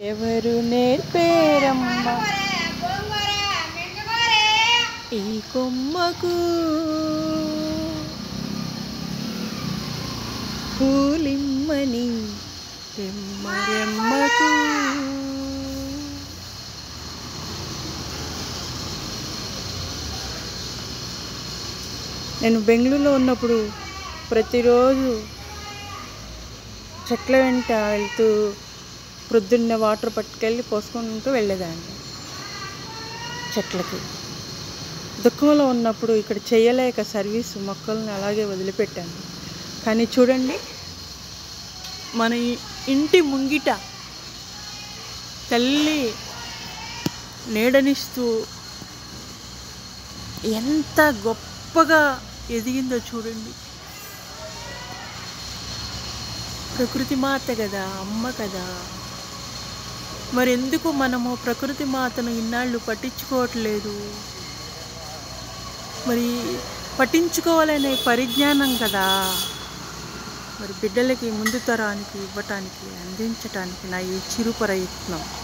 ఎవరు నేర్పేరమ్మ ఈ కొమ్మకు పూలిమ్మని రెమ్మ రెమ్మకు నేను బెంగళూరులో ఉన్నప్పుడు ప్రతిరోజు చెట్ల వెంట వెళ్తూ ప్రొద్దున్న వాటర్ పట్టుకెళ్ళి పోసుకుంటూ వెళ్ళేదాన్ని చెట్లకి దుఃఖంలో ఉన్నప్పుడు ఇక్కడ చేయలేక సర్వీస్ మొక్కల్ని అలాగే వదిలిపెట్టాను కానీ చూడండి మన ఇ- ఇంటి ముంగిట తల్లి నీడనిస్తూ ఎంత గొప్పగా ఎదిగిందో చూడండి ప్రకృతి మాత కదా అమ్మ కదా మరి ఎందుకు మనము ప్రకృతి మాతను ఇన్నాళ్ళు పట్టించుకోవట్లేదు మరి పట్టించుకోవాలనే పరిజ్ఞానం కదా మరి బిడ్డలకి ముందు తరానికి ఇవ్వటానికి అందించటానికి నా ఈ చిరు ప్రయత్నం